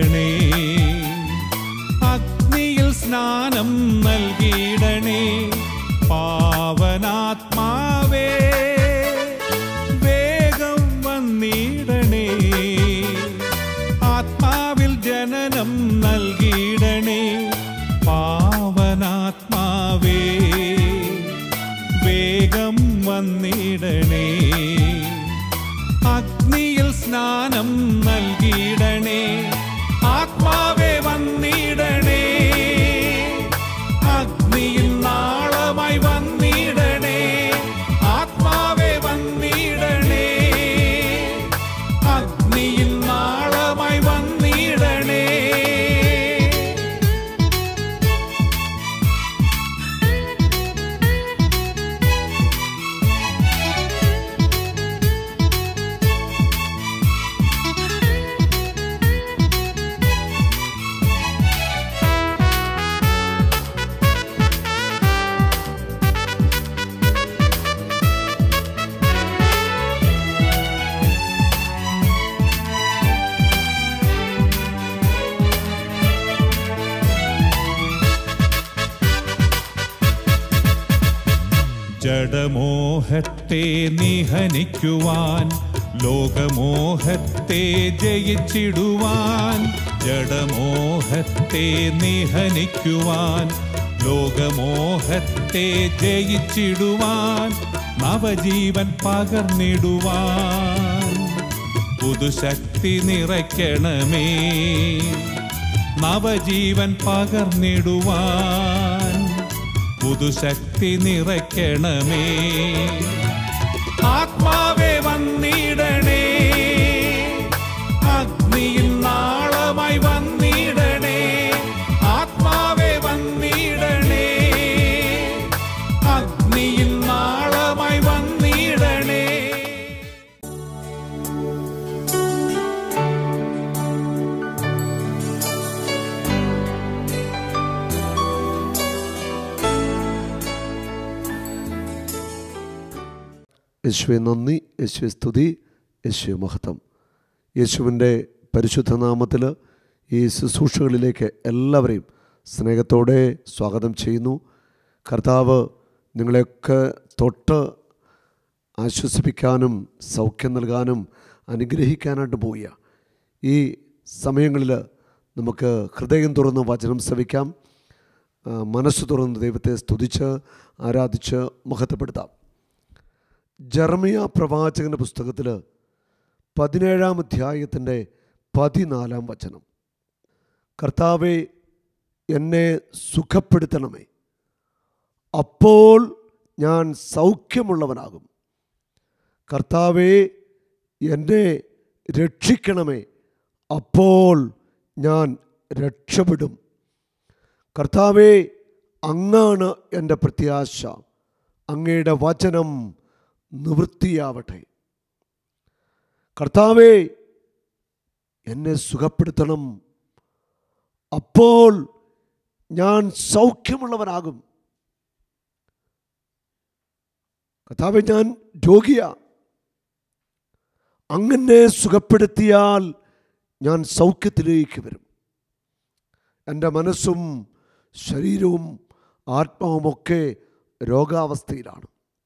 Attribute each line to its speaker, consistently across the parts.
Speaker 1: വന്നിടണേ അഗ്നിയിൽ സ്നാനം നൽകിയിടണേ പാവനാത്മാവേ വേഗം വന്നിടണേ ആത്മാവിൽ ജനനം നൽകിയിടണേ പാവനാത്മാവേ വേഗം വന്നിടണേ അഗ്നിയിൽ സ്നാനം നൽകിയിടണേ ആത്മാവേ വന്നിടണേ അഗ്നിയിൽ നാളമായി വന്നിടണേ ആത്മാവേ വന്നിടണേ അഗ്നിയിൽ നാളമായി വന്നിടണേ ജഡമോഹത്തെ നിഹനിക്കുവാൻ ലോകമോഹത്തെ ജയിച്ചിടുവാൻ ജഡമോഹത്തെ നിഹനിക്കുവാൻ ലോകമോഹത്തെ ജയിച്ചിടുവാൻ നവജീവൻ പകർന്നിടുവാൻ പുതുശക്തി നിറയ്ക്കണമേ നവജീവൻ പകർന്നിടുവാൻ പുതുശക്തി നിറയ്ക്കണമേ ആത്മാവേ വന്നിടണേ അഗ്നിയിൽ നാളമായി വന്നിടണേ ആത്മാവേ വന്നിടണേ അഗ്നിയിൽ നാളമായി വന്നിടണേ
Speaker 2: യേശുവെ നന്ദി യേശുവെ സ്തുതി യേശുവെ മഹത്വം യേശുവിൻ്റെ പരിശുദ്ധ നാമത്തിൽ ഈ ശുശ്രൂഷകളിലേക്ക് എല്ലാവരെയും സ്നേഹത്തോടെ സ്വാഗതം ചെയ്യുന്നു കർത്താവ് നിങ്ങളെയൊക്കെ തൊട്ട് ആശ്വസിപ്പിക്കാനും സൗഖ്യം നൽകാനും അനുഗ്രഹിക്കാനായിട്ട് പോയ ഈ സമയങ്ങളിൽ നമുക്ക് ഹൃദയം തുറന്ന് വചനം ശ്രവിക്കാം ആ, മനസ്സ് തുറന്ന് ദൈവത്തെ സ്തുതിച്ച് ആരാധിച്ച് മഹത്വപ്പെടുത്താം ജർമിയ പ്രവാചകന്റെ പുസ്തകത്തിൽ പതിനേഴാം അധ്യായത്തിൻ്റെ പതിനാലാം വചനം കർത്താവെ എന്നെ സുഖപ്പെടുത്തണമേ അപ്പോൾ ഞാൻ സൗഖ്യമുള്ളവനാകും കർത്താവെ എന്നെ രക്ഷിക്കണമേ അപ്പോൾ ഞാൻ രക്ഷപ്പെടും കർത്താവെ അങ്ങാണ് എൻ്റെ പ്രത്യാശ അങ്ങയുടെ വചനം നിവൃത്തിയാവട്ടെ കർത്താവെ എന്നെ സുഖപ്പെടുത്തണം അപ്പോൾ ഞാൻ സൗഖ്യമുള്ളവനാകും കർത്താവെ ഞാൻ രോഗിയാ അങ്ങനെ സുഖപ്പെടുത്തിയാൽ ഞാൻ സൗഖ്യത്തിലേക്ക് വരും എൻ്റെ മനസ്സും ശരീരവും ആത്മാവുമൊക്കെ രോഗാവസ്ഥയിലാണ്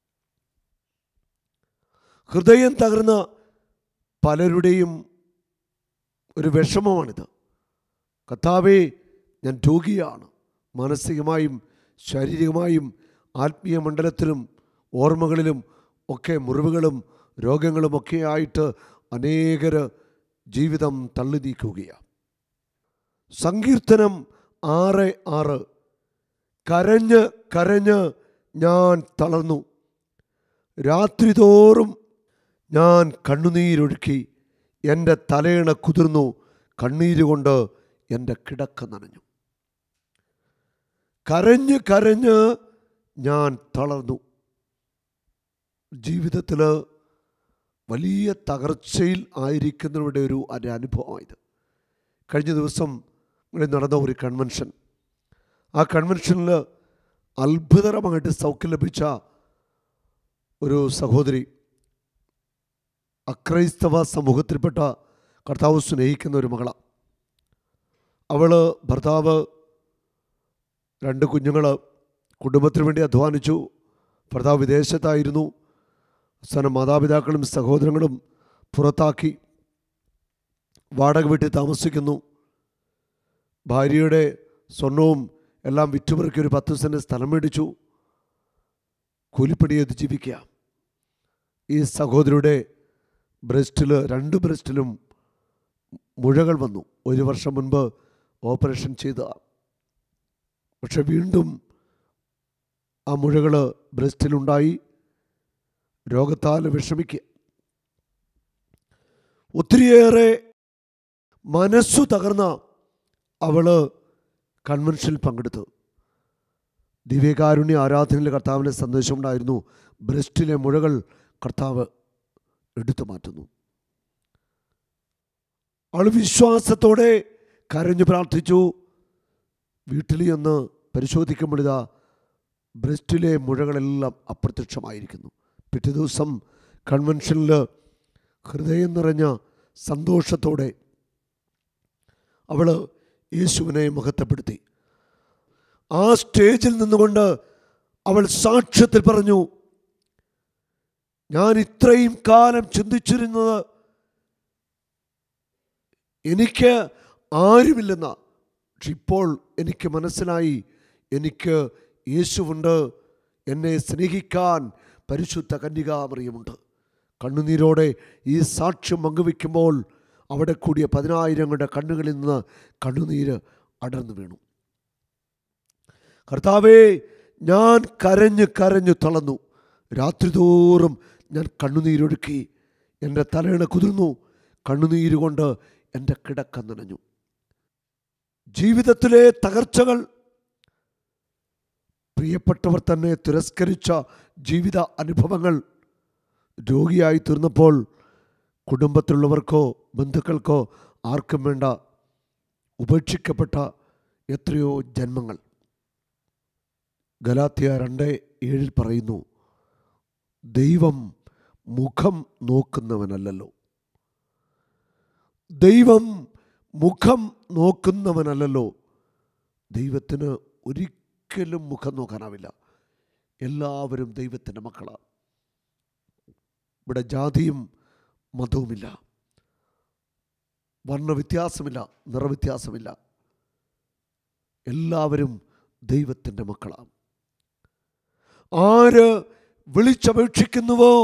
Speaker 2: ഹൃദയം തകർന്ന പലരുടെയും ഒരു വിഷമമാണിത് കഥാവേ ഞാൻ രോഗിയാണ് മാനസികമായും ശാരീരികമായും ആത്മീയ മണ്ഡലത്തിലും ഓർമ്മകളിലും ഒക്കെ മുറിവുകളും രോഗങ്ങളുമൊക്കെ ആയിട്ട് അനേകർ ജീവിതം തള്ളി നീക്കുകയാണ് സങ്കീർത്തനം ആറ് ആറ് കരഞ്ഞ് കരഞ്ഞ് ഞാൻ തളർന്നു രാത്രിതോറും ഞാൻ കണ്ണുനീരൊഴുക്കി എൻ്റെ തലയിണ കുതിർന്നു കണ്ണീരുകൊണ്ട് എൻ്റെ കിടക്ക നനഞ്ഞു കരഞ്ഞ് കരഞ്ഞ് ഞാൻ തളർന്നു ജീവിതത്തിൽ വലിയ തകർച്ചയിൽ ആയിരിക്കുന്നവരുടെ ഒരു ഒരു അനുഭവമായത് കഴിഞ്ഞ ദിവസം ഇവിടെ നടന്ന ഒരു കൺവെൻഷൻ ആ കൺവെൻഷനിൽ അത്ഭുതകരമായിട്ട് സൗഖ്യം ലഭിച്ച ഒരു സഹോദരി അക്രൈസ്തവ സമൂഹത്തിൽപ്പെട്ട കർത്താവ് സ്നേഹിക്കുന്ന ഒരു മകള അവള് ഭർത്താവ് രണ്ട് കുഞ്ഞുങ്ങൾ കുടുംബത്തിന് വേണ്ടി അധ്വാനിച്ചു ഭർത്താവ് വിദേശത്തായിരുന്നു അവസാനം മാതാപിതാക്കളും സഹോദരങ്ങളും പുറത്താക്കി വാടക വീട്ടിൽ താമസിക്കുന്നു ഭാര്യയുടെ സ്വർണവും എല്ലാം വിറ്റുപെറുക്കി ഒരു പത്ത് സെൻറ്റ് സ്ഥലം മേടിച്ചു കൂലിപ്പണി ചെയ്ത് ജീവിക്കുക ഈ സഹോദരിയുടെ ബ്രസ്റ്റിൽ രണ്ട് ബ്രസ്റ്റിലും മുഴകൾ വന്നു ഒരു വർഷം മുൻപ് ഓപ്പറേഷൻ ചെയ്ത പക്ഷെ വീണ്ടും ആ മുഴകൾ ബ്രസ്റ്റിലുണ്ടായി രോഗത്താൽ വിഷമിക്കുക ഒത്തിരിയേറെ മനസ്സു തകർന്ന അവള് കൺവെൻഷനിൽ പങ്കെടുത്തു ദിവ്യകാരുണ്യ ആരാധനയിൽ കർത്താവിൻ്റെ സന്ദേശമുണ്ടായിരുന്നു ബ്രസ്റ്റിലെ മുഴകൾ കർത്താവ് എടുത്തു മാറ്റുന്നു അവൾ വിശ്വാസത്തോടെ കരഞ്ഞു പ്രാർത്ഥിച്ചു വീട്ടിൽ ചെന്ന് പരിശോധിക്കുമ്പോൾ ഇതാ ബ്രസ്റ്റിലെ മുഴകളെല്ലാം അപ്രത്യക്ഷമായിരിക്കുന്നു പിറ്റേ ദിവസം കൺവെൻഷനിൽ ഹൃദയം നിറഞ്ഞ സന്തോഷത്തോടെ അവൾ യേശുവിനെ മഹത്വപ്പെടുത്തി ആ സ്റ്റേജിൽ നിന്നുകൊണ്ട് അവൾ സാക്ഷ്യത്തിൽ പറഞ്ഞു ഞാൻ ഇത്രയും കാലം ചിന്തിച്ചിരുന്നത് എനിക്ക് ആരുമില്ലെന്ന പക്ഷെ ഇപ്പോൾ എനിക്ക് മനസ്സിലായി എനിക്ക് യേശുവുണ്ട് എന്നെ സ്നേഹിക്കാൻ പരിശുദ്ധ കന്യകാമറിയമുണ്ട് കണ്ണുനീരോടെ ഈ സാക്ഷ്യം പങ്കുവെക്കുമ്പോൾ അവിടെ കൂടിയ പതിനായിരങ്ങളുടെ കണ്ണുകളിൽ നിന്ന് കണ്ണുനീര് അടർന്നു വീണു കർത്താവേ ഞാൻ കരഞ്ഞ് കരഞ്ഞു തളർന്നു രാത്രി തോറും ഞാൻ കണ്ണുനീരൊഴുക്കി എൻ്റെ തലയിണ കുതിർന്നു കണ്ണുനീര് കൊണ്ട് എൻ്റെ കിടക്ക നനഞ്ഞു ജീവിതത്തിലെ തകർച്ചകൾ പ്രിയപ്പെട്ടവർ തന്നെ തിരസ്കരിച്ച ജീവിത അനുഭവങ്ങൾ രോഗിയായി തീർന്നപ്പോൾ കുടുംബത്തിലുള്ളവർക്കോ ബന്ധുക്കൾക്കോ ആർക്കും വേണ്ട ഉപേക്ഷിക്കപ്പെട്ട എത്രയോ ജന്മങ്ങൾ ഗലാത്തിയ രണ്ട് ഏഴിൽ പറയുന്നു ദൈവം മുഖം നോക്കുന്നവനല്ലല്ലോ ദൈവം മുഖം നോക്കുന്നവനല്ലല്ലോ ദൈവത്തിന് ഒരിക്കലും മുഖം നോക്കാനാവില്ല എല്ലാവരും ദൈവത്തിൻ്റെ മക്കളാണ് ഇവിടെ ജാതിയും മതവുമില്ല വർണ്ണവ്യത്യാസമില്ല നിറവ്യത്യാസമില്ല എല്ലാവരും ദൈവത്തിൻ്റെ മക്കളാണ് ആര് വിളിച്ചപേക്ഷിക്കുന്നുവോ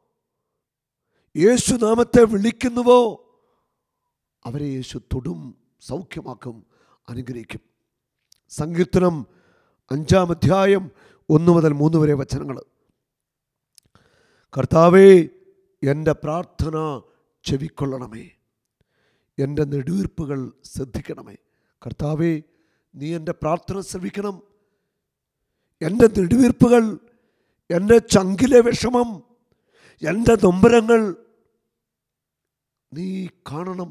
Speaker 2: യേശുനാമത്തെ വിളിക്കുന്നുവോ അവരെ യേശു തൊടും സൗഖ്യമാക്കും അനുഗ്രഹിക്കും സങ്കീർത്തനം അഞ്ചാം അധ്യായം ഒന്ന് മുതൽ മൂന്ന് വരെ വചനങ്ങൾ കർത്താവേ എൻ്റെ പ്രാർത്ഥന ചെവിക്കൊള്ളണമേ എൻ്റെ നെടുവീർപ്പുകൾ ശ്രദ്ധിക്കണമേ കർത്താവേ നീ എൻ്റെ പ്രാർത്ഥന ശ്രവിക്കണം എൻ്റെ നെടുവീർപ്പുകൾ എൻ്റെ ചങ്കിലെ വിഷമം എൻ്റെ നൊമ്പരങ്ങൾ നീ കാണണം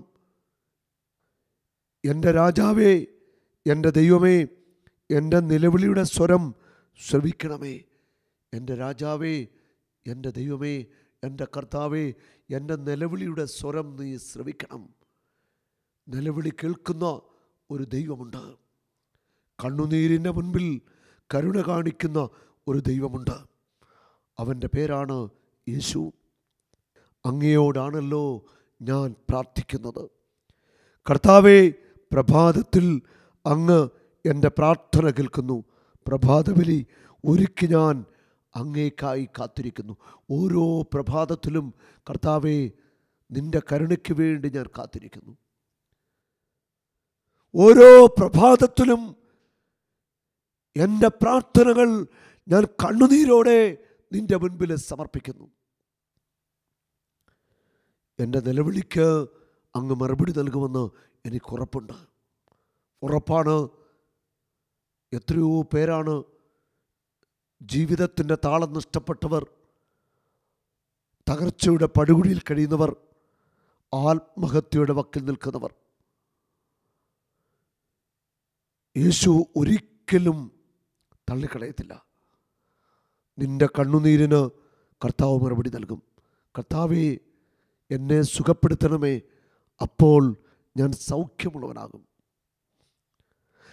Speaker 2: എൻ്റെ രാജാവേ എൻ്റെ ദൈവമേ എൻ്റെ നിലവിളിയുടെ സ്വരം ശ്രവിക്കണമേ എൻ്റെ രാജാവേ എൻ്റെ ദൈവമേ എൻ്റെ കർത്താവേ എൻ്റെ നിലവിളിയുടെ സ്വരം നീ ശ്രവിക്കണം നിലവിളി കേൾക്കുന്ന ഒരു ദൈവമുണ്ട് കണ്ണുനീരിൻ്റെ മുൻപിൽ കരുണ കാണിക്കുന്ന ഒരു ദൈവമുണ്ട് അവൻ്റെ പേരാണ് യേശു അങ്ങയോടാണല്ലോ ഞാൻ പ്രാർത്ഥിക്കുന്നത് കർത്താവെ പ്രഭാതത്തിൽ അങ്ങ് എൻ്റെ പ്രാർത്ഥന കേൾക്കുന്നു പ്രഭാതബലി ഒരുക്കി ഞാൻ അങ്ങേക്കായി കാത്തിരിക്കുന്നു ഓരോ പ്രഭാതത്തിലും കർത്താവെ നിന്റെ കരുണയ്ക്ക് വേണ്ടി ഞാൻ കാത്തിരിക്കുന്നു ഓരോ പ്രഭാതത്തിലും എൻ്റെ പ്രാർത്ഥനകൾ ഞാൻ കണ്ണുനീരോടെ നിന്റെ മുൻപിൽ സമർപ്പിക്കുന്നു എൻ്റെ നിലവിളിക്ക് അങ്ങ് മറുപടി നൽകുമെന്ന് എനിക്ക് ഉറപ്പുണ്ട് ഉറപ്പാണ് എത്രയോ പേരാണ് ജീവിതത്തിൻ്റെ താളം നഷ്ടപ്പെട്ടവർ തകർച്ചയുടെ പടുകുഴിയിൽ കഴിയുന്നവർ ആത്മഹത്യയുടെ വക്കിൽ നിൽക്കുന്നവർ യേശു ഒരിക്കലും തള്ളിക്കളയത്തില്ല നിന്റെ കണ്ണുനീരിന് കർത്താവ് മറുപടി നൽകും കർത്താവേ എന്നെ സുഖപ്പെടുത്തണമേ അപ്പോൾ ഞാൻ സൗഖ്യമുള്ളവനാകും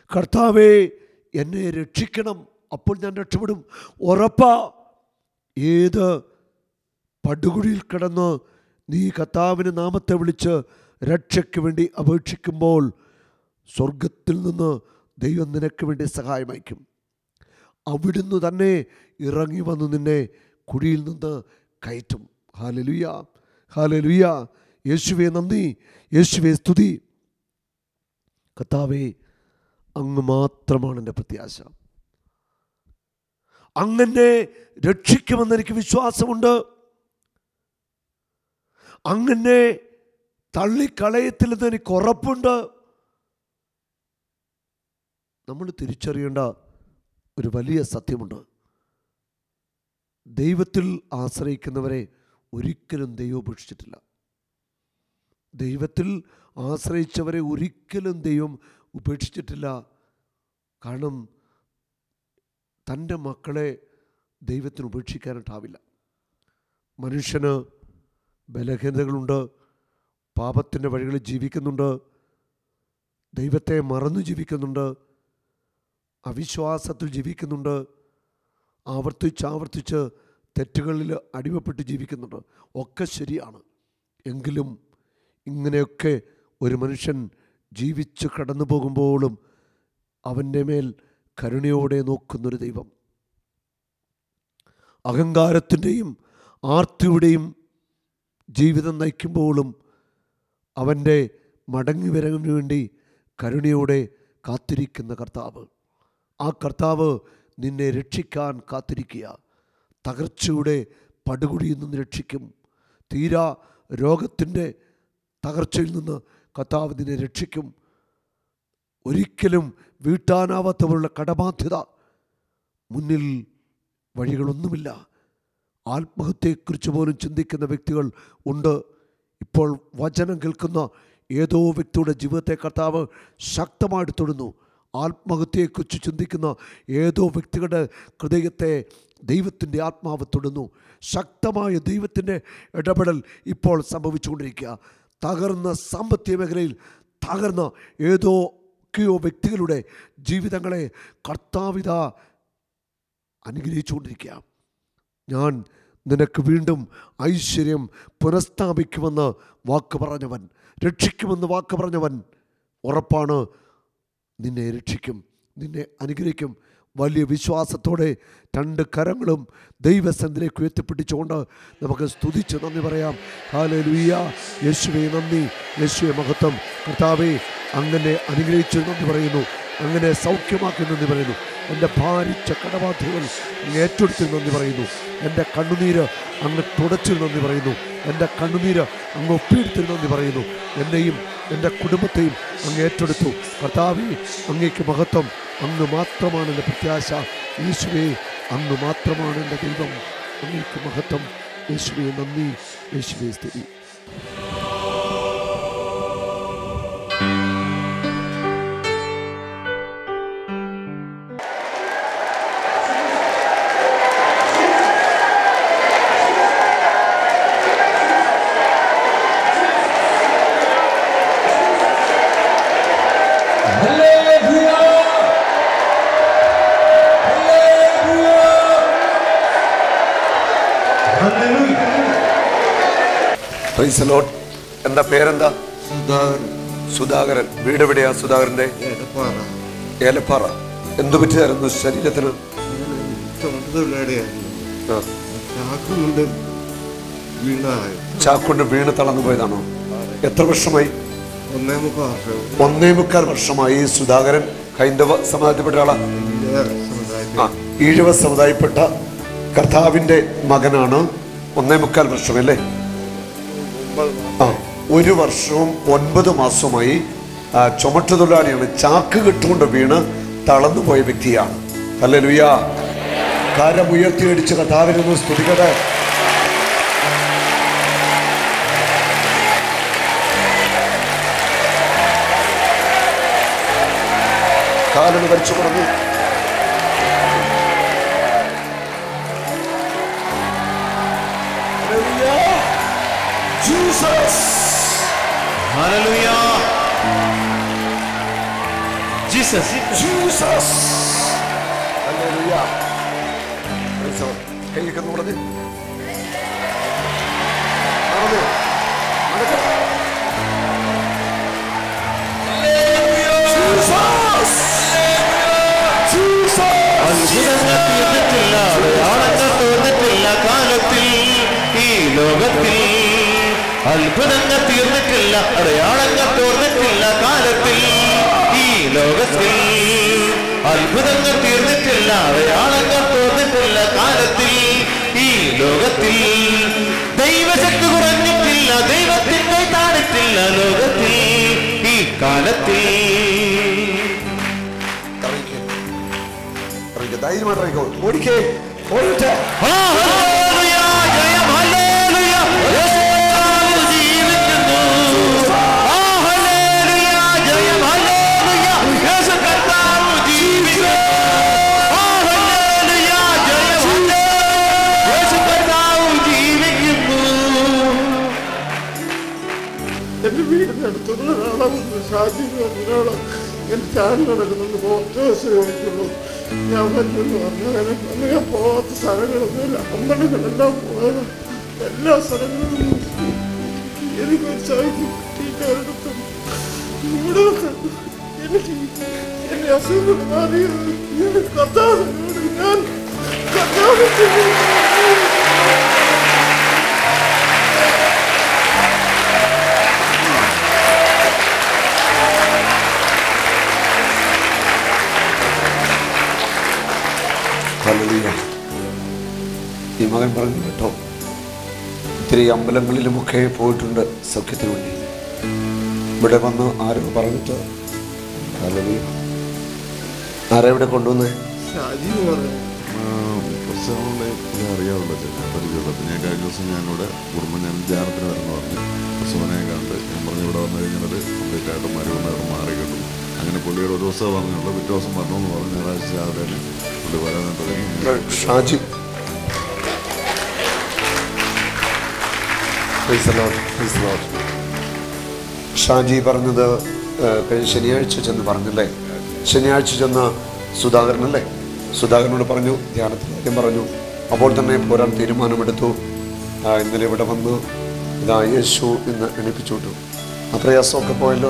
Speaker 2: കർത്താവേ എന്നെ രക്ഷിക്കണം അപ്പോൾ ഞാൻ രക്ഷപ്പെടും ഉറപ്പാ ഏത് പടുകുഴിയിൽ കിടന്ന് നീ കർത്താവിന് നാമത്തെ വിളിച്ച് രക്ഷയ്ക്ക് വേണ്ടി അപേക്ഷിക്കുമ്പോൾ സ്വർഗത്തിൽ നിന്ന് ദൈവം നിനക്ക് വേണ്ടി സഹായമയക്കും അവിടുന്ന് തന്നെ ഇറങ്ങി വന്ന് നിന്നെ കുഴിയിൽ നിന്ന് കയറ്റും ഹാലലുയ ഹാലലുയ യേശുവെ നന്ദി യേശുവെ സ്തുതി കർത്താവേ അങ്ങ് മാത്രമാണ് എൻ്റെ പ്രത്യാശ അങ്ങനെ രക്ഷിക്കുമെന്ന് എനിക്ക് വിശ്വാസമുണ്ട് അങ്ങനെ തള്ളിക്കളയത്തില്ലെന്ന് എനിക്ക് ഉറപ്പുണ്ട് നമ്മൾ തിരിച്ചറിയേണ്ട ഒരു വലിയ സത്യമുണ്ട് ദൈവത്തിൽ ആശ്രയിക്കുന്നവരെ ഒരിക്കലും ദൈവം ഉപേക്ഷിച്ചിട്ടില്ല ദൈവത്തിൽ ആശ്രയിച്ചവരെ ഒരിക്കലും ദൈവം ഉപേക്ഷിച്ചിട്ടില്ല കാരണം തൻ്റെ മക്കളെ ദൈവത്തിന് ഉപേക്ഷിക്കാനായിട്ടാവില്ല മനുഷ്യന് ബലഹീനതകളുണ്ട് പാപത്തിൻ്റെ വഴികളിൽ ജീവിക്കുന്നുണ്ട് ദൈവത്തെ മറന്നു ജീവിക്കുന്നുണ്ട് അവിശ്വാസത്തിൽ ജീവിക്കുന്നുണ്ട് ആവർത്തിച്ച് ആവർത്തിച്ച് തെറ്റുകളിൽ അടിമപ്പെട്ട് ജീവിക്കുന്നുണ്ട് ഒക്കെ ശരിയാണ് എങ്കിലും ഇങ്ങനെയൊക്കെ ഒരു മനുഷ്യൻ ജീവിച്ച് കടന്നു പോകുമ്പോഴും അവൻ്റെ മേൽ കരുണയോടെ നോക്കുന്നൊരു ദൈവം അഹങ്കാരത്തിൻ്റെയും ആർത്തിയുടെയും ജീവിതം നയിക്കുമ്പോഴും അവൻ്റെ മടങ്ങി വരവിന് വേണ്ടി കരുണയോടെ കാത്തിരിക്കുന്ന കർത്താവ് ആ കർത്താവ് നിന്നെ രക്ഷിക്കാൻ കാത്തിരിക്കുക തകർച്ചയുടെ പടുകുടിയിൽ നിന്ന് രക്ഷിക്കും തീരാ രോഗത്തിൻ്റെ തകർച്ചയിൽ നിന്ന് കർത്താവ് നിന്നെ രക്ഷിക്കും ഒരിക്കലും വീട്ടാനാവാത്തവരുടെ കടബാധ്യത മുന്നിൽ വഴികളൊന്നുമില്ല ആത്മഹത്യയെക്കുറിച്ച് പോലും ചിന്തിക്കുന്ന വ്യക്തികൾ ഉണ്ട് ഇപ്പോൾ വചനം കേൾക്കുന്ന ഏതോ വ്യക്തിയുടെ ജീവിതത്തെ കർത്താവ് ശക്തമായിട്ട് തൊടുന്നു ആത്മഹത്യയെക്കുറിച്ച് ചിന്തിക്കുന്ന ഏതോ വ്യക്തികളുടെ ഹൃദയത്തെ ദൈവത്തിൻ്റെ ആത്മാവ് തൊടുന്നു ശക്തമായ ദൈവത്തിൻ്റെ ഇടപെടൽ ഇപ്പോൾ സംഭവിച്ചുകൊണ്ടിരിക്കുക തകർന്ന സാമ്പത്തിക മേഖലയിൽ തകർന്ന ഏതോ ഒക്കെയോ വ്യക്തികളുടെ ജീവിതങ്ങളെ കർത്താവിത അനുഗ്രഹിച്ചുകൊണ്ടിരിക്കുക ഞാൻ നിനക്ക് വീണ്ടും ഐശ്വര്യം പുനഃസ്ഥാപിക്കുമെന്ന് വാക്ക് പറഞ്ഞവൻ രക്ഷിക്കുമെന്ന് വാക്ക് പറഞ്ഞവൻ ഉറപ്പാണ് നിന്നെ രക്ഷിക്കും നിന്നെ അനുഗ്രഹിക്കും വലിയ വിശ്വാസത്തോടെ രണ്ട് കരങ്ങളും ദൈവസന്ധിലേക്ക് ഉയർത്തിപ്പിടിച്ചുകൊണ്ട് നമുക്ക് സ്തുതിച്ച് നന്ദി പറയാം ഹാലെ ലുയ്യ യേശുവെ നന്ദി യേശുവെ മഹത്വം കർത്താവെ അങ്ങനെ അനുഗ്രഹിച്ച് നന്ദി പറയുന്നു അങ്ങനെ സൗഖ്യമാക്കി നന്ദി പറയുന്നു എൻ്റെ ഭാരിച്ച കടബാധ്യതകൾ അങ്ങ് ഏറ്റെടുത്ത് നന്ദി പറയുന്നു എൻ്റെ കണ്ണുനീര് അങ്ങ് തുടച്ചു നന്ദി പറയുന്നു എൻ്റെ കണ്ണുനീര് അങ്ങ് ഒപ്പിയെടുത്ത് നന്ദി പറയുന്നു എന്നെയും എൻ്റെ കുടുംബത്തെയും അങ്ങ് ഏറ്റെടുത്തു കർത്താവെ അങ്ങേക്ക് മഹത്വം അങ്ങ് മാത്രമാണ് എൻ്റെ പ്രത്യാശ യേശുവേ അങ്ങ് മാത്രമാണ് എൻ്റെ ദൈവം അങ്ങേക്ക് മഹത്വം യേശുവേ നന്ദി യേശുവേ സ്തുതി പ്രൈസ് ലോട്ട് എന്താ പേരെന്താ
Speaker 3: സുധാകരൻ
Speaker 2: സുധാകരൻ വീട് എവിടെയാ സുധാകരന്റെ
Speaker 3: എടപ്പാറ
Speaker 2: ഏലപ്പാറ എന്തു പറ്റിയായിരുന്നു ശരീരത്തിന്
Speaker 3: തൊണ്ടതൊഴിലാളിയായിരുന്നു
Speaker 2: ആ,
Speaker 3: ചാക്കുകൊണ്ട് വീണായി
Speaker 2: ചാക്കൊണ്ട് വീണ് തളർന്നു പോയതാണോ എത്ര വർഷമായി
Speaker 3: ഒന്നേ മുക്കാൽ വർഷം
Speaker 2: ഒന്നേ മുക്കാൽ വർഷമായി സുധാകരൻ ഹൈന്ദവ സമുദായത്തിൽപ്പെട്ട ആളാ
Speaker 3: ഇന്ത്യ സമുദായത്തിൽ
Speaker 2: ആ ഈഴവ സമുദായപ്പെട്ട കർത്താവിന്റെ മകനാണ് ഒന്നേ മുക്കാൽ വർഷം അല്ലേ ആ ഒരു വർഷവും ഒൻപത് മാസവുമായി ആ, ചുമട്ടുതൊഴിലാളിയാണ് ചാക്ക് കെട്ടുകൊണ്ട് വീണ് തളർന്നു പോയ വ്യക്തിയാണ് അല്ലേ ലുയ കാരം ഉയർത്തിയടിച്ച് കഥാവിനൊന്ന് സ്തുതിക്കട്ടെ കാലന് വലിച്ചു പറഞ്ഞു Jesus
Speaker 4: Jesus.
Speaker 2: Jesus hallelujah Praise the Lord. കൈയ്യൊക്കെ പറഞ്ഞ് നടന്ന്. നടക്ക്. ജീസസ്. ജീസസ്.
Speaker 4: അത്ഭുതങ്ങൾ തീർന്നിട്ടില്ല അടയാളങ്ങൾ തീർന്നിട്ടില്ല കാലത്തിൽ ഈ ലോകത്തിൽ അത്ഭുതങ്ങൾ തീർന്നിട്ടില്ല അടയാളങ്ങൾ തീർന്നിട്ടില്ല കാലത്തിൽ ഈ ലോകത്തിൽ അത്ഭുതങ്ങൾ തീർന്നിട്ടില്ല അടയാളങ്ങൾ തീർന്നിട്ടില്ല കാലത്തിൽ ഈ ലോകത്തിൽ ദൈവശക്തി കുറഞ്ഞിട്ടില്ല ദൈവത്തിന്റെ താണിട്ടില്ല ലോകത്തിൽ ഈ കാലത്തിൽ
Speaker 2: ഇറങ്ങിക്കേ. ഇറങ്ങിക്കേ. ധൈര്യമായിട്ട് ഇറങ്ങിക്കോ ഓടിക്കേ ഓടിട്ടെ
Speaker 4: ഹല്ലേലൂയ, ജയം ഹല്ലേലൂയ. യേശു കർത്താവ് ജീവിക്കുന്നു. ആ, ഹല്ലേലൂയ, ജയം ഹല്ലേലൂയ. യേശു കർത്താവ് ജീവിക്കുന്നു. ആ, ഹല്ലേലൂയ, ജയം ഹല്ലേലൂയ. യേശു കർത്താവ് ജീവിക്കുന്നു
Speaker 5: എന്റെ വീടിന്റെ അടുത്തുള്ള ഒരാളെ ഷാജിന്ന് പറഞ്ഞ ഒരാളെ ഇങ്ങനെ ചാടി നടക്കുന്നുണ്ട് പോസ്റ്റ് ദിവസം ചോദിക്കുള്ളൂ ഞാൻ പറ്റുമെന്ന് പറഞ്ഞു അങ്ങനെ അന്ന് ഞാൻ പോകാത്ത സ്ഥലങ്ങളൊന്നുമില്ല അമ്പലങ്ങളെല്ലാം പോയത് എല്ലാ സ്ഥലങ്ങളിലും എനിക്ക് ഒരു ചായക്ക് കിട്ടിയിട്ടായിരുന്നു ഇവിടെ വന്ന് എനിക്ക് എന്റെ അസുഖങ്ങൾ മാറിയത് ഞാൻ കർത്താവിനോട് ഞാൻ കർത്താവിന്റെ
Speaker 2: ഹല്ലേലൂയ. ഈ മകൻ പറഞ്ഞു കേട്ടോ ഒത്തിരി അമ്പലങ്ങളിലുമൊക്കെ പോയിട്ടുണ്ട് സൗഖ്യത്തിന് വേണ്ടി ഇവിടെ വന്ന് ആരോ പറഞ്ഞിട്ട് ഹല്ലേലൂയ. ആരാ ഇവിടെ കൊണ്ടുവന്നേ
Speaker 5: ഷാജി എന്ന് പറഞ്ഞു
Speaker 6: പ്രശ്നങ്ങളെ ഞാൻ അറിയാവുള്ള പരിചയമുള്ളത് ഞാൻ കഴിഞ്ഞ ദിവസം ഞാനിവിടെ കുടുംബം ഞാൻ ധ്യാനത്തിന് വരുന്ന പറഞ്ഞു പ്രസവനെ കണ്ട് ഞാൻ പറഞ്ഞു ഇവിടെ വന്നു കഴിഞ്ഞാൽ കംപ്ലീറ്റ് ആയിട്ട് മരുന്ന് മാറി കിട്ടും അങ്ങനെ പുള്ളിയുടെ ഒരു ദിവസം പറഞ്ഞുള്ളൂ പിറ്റേ ദിവസം വരണമെന്ന് പറഞ്ഞു ഞായറാഴ്ച രാവിലെ തന്നെ പുള്ളി വരാൻ തുടങ്ങി
Speaker 2: Shaji Praise the Lord. Praise the Lord. Shaji പറഞ്ഞത് ഏഹ്, കഴിഞ്ഞ ശനിയാഴ്ച ചെന്ന് പറഞ്ഞല്ലേ ശനിയാഴ്ച ചെന്ന് സുധാകരനല്ലേ സുധാകരനോട് പറഞ്ഞു ധ്യാനത്തിന് കാര്യം പറഞ്ഞു അപ്പോൾ തന്നെ പോരാൻ തീരുമാനമെടുത്തു ആ, ഇന്നലെ ഇവിടെ വന്ന് ഇതാ യേശു എന്ന് എണിപ്പിച്ചു വിട്ടു ആ പ്രയാസമൊക്കെ പോയല്ലോ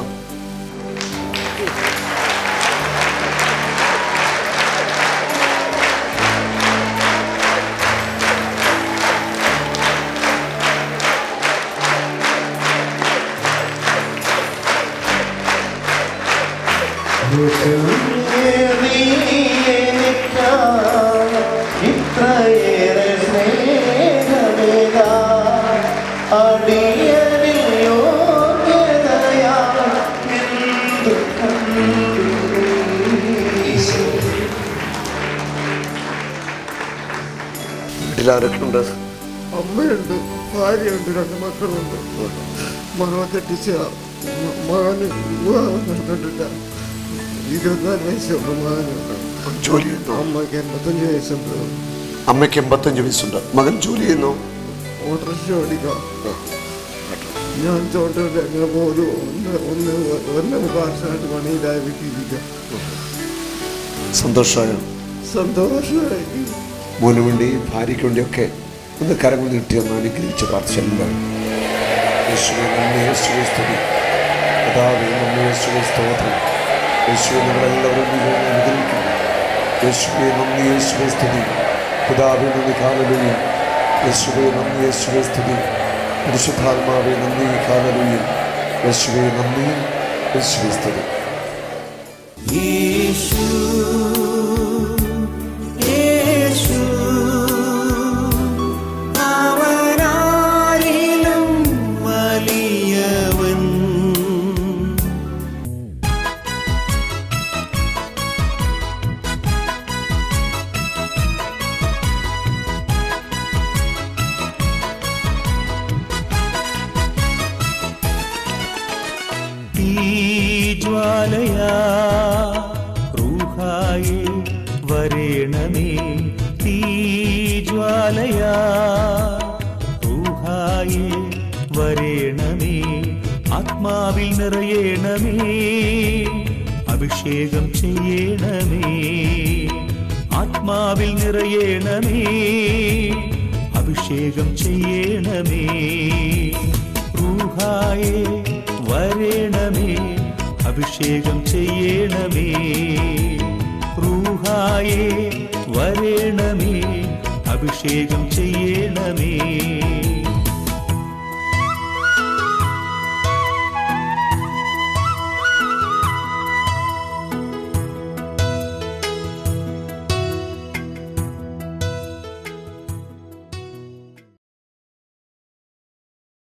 Speaker 4: ഇത്രയേറെ സ്നേഹമേക അടിയനിൽ യോഗ്യതയാ എന്തു കണ്ടു ഈശോ
Speaker 2: വീട്ടിലാരൊക്കെ ഉണ്ട്
Speaker 5: അമ്മയുണ്ട് ഭാര്യയുണ്ട് രണ്ട് മക്കളുണ്ട് മകളെ കെട്ടിച്ച മ- മകന് വിവാഹം നടന്നിട്ടില്ല ഇരുപത്തിനാല് വയസ്സുള്ള മകനുണ്ട്
Speaker 2: ജോലി ചെയ്യുന്നു
Speaker 5: അമ്മയ്ക്ക് എൺപത്തഞ്ച് വയസ്സുണ്ട്
Speaker 2: അമ്മയ്ക്ക് എൺപത്തഞ്ച് വയസ്സുണ്ട് മകൻ ജോലി ചെയ്യുന്നു
Speaker 5: ഓട്ടോറിക്ഷ ഓടിക്കാം ഞാൻ തോട്ടത്തിൽ എങ്ങനെ പോലും ഒന്ന് ഒന്ന് ഒന്നര വർഷമായിട്ട് പണിയിലായിരിക്കും
Speaker 2: സന്തോഷമായോ
Speaker 5: സന്തോഷമായി
Speaker 2: മോന് വേണ്ടി ഭാര്യയ്ക്ക് വേണ്ടിയൊക്കെ ഒന്ന് കരങ്ങൾ നീട്ടി ഒന്ന് അനുഗ്രഹിച്ച് പ്രാർത്ഥിച്ചല്ലോ യേശുവേ നന്ദി യേശുവേ സ്തുതി കഥാവേ നന്ദി യേശുവേ സ്തോത്രം യേശുവെ നമ്മളെല്ലാവരും ദൈവം അനുഗ്രഹിക്കുന്നു യേശുവേ നന്ദി യേശുവേ സ്തുതി പിതാവേ നന്ദി കാലലൂയ യേശുവേ നന്ദി യേശുവേ സ്തുതി പരിശുദ്ധാത്മാവേ നന്ദി കാലലൂയ യേശുവേ നന്ദി യേശുവേ സ്തുതി
Speaker 1: അവനാരിലും വലിയവൻ
Speaker 7: തീജ്വാലയാ റൂഹായി വരേണമേ തീജ്വാലയാ റൂഹായി വരേണമേ ആത്മാവിൽ നിറയേണമേ അഭിഷേകം ചെയ്യണമേ ആത്മാവിൽ നിറയണമേ അഭിഷേകം ചെയ്യണമേ റൂഹായേ വരണമേ അഭിഷേകം ചെയ്യണമേ റൂഹായേ വരണമേ അഭിഷേകം ചെയ്യണമേ